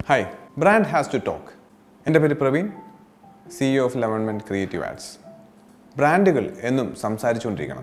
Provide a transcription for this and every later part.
hi brand has to talk എൻ്റെ പേര് Praveen CEO of elevenment creative ads ബ്രാൻഡുകൾ എന്നും സംസാരിച്ചുകൊണ്ടിരിക്കണം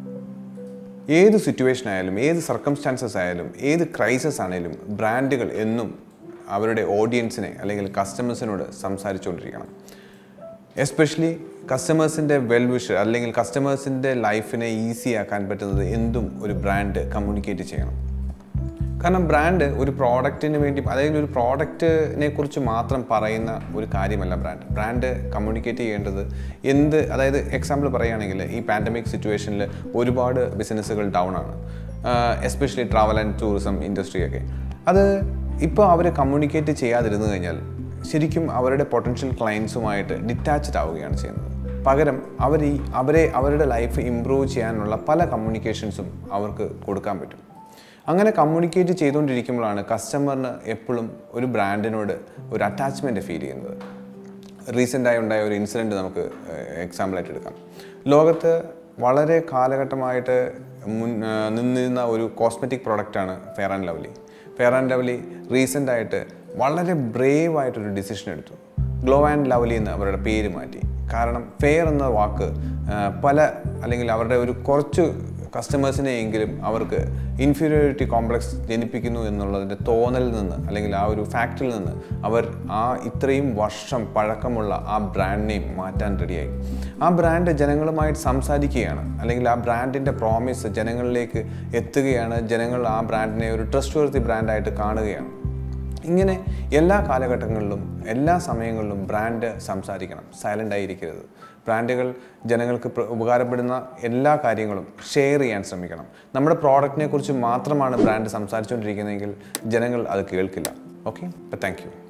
ഏത് സിറ്റുവേഷൻ ആയാലും ഏത് സർക്കംസ്റ്റാൻസസ് ആയാലും ഏത് ക്രൈസിസ് ആണെങ്കിലും ബ്രാൻഡുകൾ എന്നും അവരുടെ ഓഡിയൻസിനെ അല്ലെങ്കിൽ കസ്റ്റമേഴ്സിനോട് സംസാരിച്ചുകൊണ്ടിരിക്കണം എസ്പെഷ്യലി കസ്റ്റമേഴ്സിൻ്റെ വെൽ വിഷ് അല്ലെങ്കിൽ കസ്റ്റമേഴ്സിൻ്റെ ലൈഫിനെ ഈസി ആക്കാൻ പറ്റുന്നത് എന്തും ഒരു ബ്രാൻഡ് കമ്മ്യൂണിക്കേറ്റ് ചെയ്യണം കാരണം ബ്രാൻഡ് ഒരു പ്രോഡക്റ്റിന് വേണ്ടി അതായത് ഒരു പ്രോഡക്റ്റിനെ കുറിച്ച് മാത്രം പറയുന്ന ഒരു കാര്യമല്ല ബ്രാൻഡ് ബ്രാൻഡ് കമ്മ്യൂണിക്കേറ്റ് ചെയ്യേണ്ടത് എന്ത് അതായത് എക്സാമ്പിൾ പറയുകയാണെങ്കിൽ ഈ പാൻഡമിക് സിറ്റുവേഷനിൽ ഒരുപാട് ബിസിനസ്സുകൾ ഡൗൺ ആണ് എസ്പെഷ്യലി ട്രാവൽ ആൻഡ് ടൂറിസം ഇൻഡസ്ട്രിയൊക്കെ അത് ഇപ്പോൾ അവർ കമ്മ്യൂണിക്കേറ്റ് ചെയ്യാതിരുന്നു കഴിഞ്ഞാൽ ശരിക്കും അവരുടെ പൊട്ടൻഷ്യൽ ക്ലയൻസുമായിട്ട് ഡിറ്റാച്ച്ഡ് ആവുകയാണ് ചെയ്യുന്നത് പകരം അവർ ഈ അവരെ അവരുടെ ലൈഫ് ഇമ്പ്രൂവ് ചെയ്യാനുള്ള പല കമ്മ്യൂണിക്കേഷൻസും അവർക്ക് കൊടുക്കാൻ പറ്റും അങ്ങനെ കമ്മ്യൂണിക്കേറ്റ് ചെയ്തുകൊണ്ടിരിക്കുമ്പോഴാണ് കസ്റ്റമറിന് എപ്പോഴും ഒരു ബ്രാൻഡിനോട് ഒരു അറ്റാച്ച്മെൻറ്റ് ഫീൽ ചെയ്യുന്നത് റീസെൻ്റായി ഉണ്ടായ ഒരു ഇൻസിഡൻറ്റ് നമുക്ക് എക്സാമ്പിളായിട്ട് എടുക്കാം ലോകത്ത് വളരെ കാലഘട്ടമായിട്ട് മുൻ ആ, നിന്നിരുന്ന ഒരു കോസ്മെറ്റിക് പ്രോഡക്റ്റാണ് fair and lovely fair and lovely റീസെൻ്റായിട്ട് വളരെ ബ്രേവ് ആയിട്ടൊരു ഡിസിഷൻ എടുത്തു ഗ്ലോ ആൻഡ് ലവ്ലി എന്ന് അവരുടെ പേര് മാറ്റി കാരണം ഫെയർ എന്ന വാക്ക് ആ, പല അല്ലെങ്കിൽ അവരുടെ ഒരു കുറച്ച് കസ്റ്റമേഴ്സിനെ എങ്കിലും അവർക്ക് ഇൻഫീരിയോറിറ്റി കോംപ്ലക്സ് ജനിപ്പിക്കുന്നു എന്നുള്ളതിൻ്റെ തോന്നലിൽ നിന്ന് അല്ലെങ്കിൽ ആ ഒരു ഫാക്റ്റിൽ നിന്ന് അവർ ആ ഇത്രയും വർഷം പഴക്കമുള്ള ആ ബ്രാൻഡ് നെയിം മാറ്റാൻ റെഡിയായി ആ ബ്രാൻഡ് ജനങ്ങളുമായിട്ട് സംസാരിക്കുകയാണ് അല്ലെങ്കിൽ ആ ബ്രാൻഡിൻ്റെ പ്രോമിസ് ജനങ്ങളിലേക്ക് എത്തുകയാണ് ജനങ്ങൾ ആ ബ്രാൻഡിനെ ഒരു ട്രസ്റ്റ് വർത്തി ബ്രാൻഡായിട്ട് കാണുകയാണ് ഇങ്ങനെ എല്ലാ കാലഘട്ടങ്ങളിലും എല്ലാ സമയങ്ങളിലും ബ്രാൻഡ് സംസാരിക്കണം സൈലൻ്റ് ആയിരിക്കരുത് ബ്രാൻഡുകൾ ജനങ്ങൾക്ക് പ്ര- ഉപകാരപ്പെടുന്ന എല്ലാ കാര്യങ്ങളും ഷെയർ ചെയ്യാൻ ശ്രമിക്കണം നമ്മുടെ പ്രോഡക്റ്റിനെ കുറിച്ച് മാത്രമാണ് ബ്രാൻഡ് സംസാരിച്ചുകൊണ്ടിരിക്കുന്നതെങ്കിൽ ജനങ്ങൾ അത് കേൾക്കില്ല ഓക്കെ അപ്പോൾ താങ്ക് യു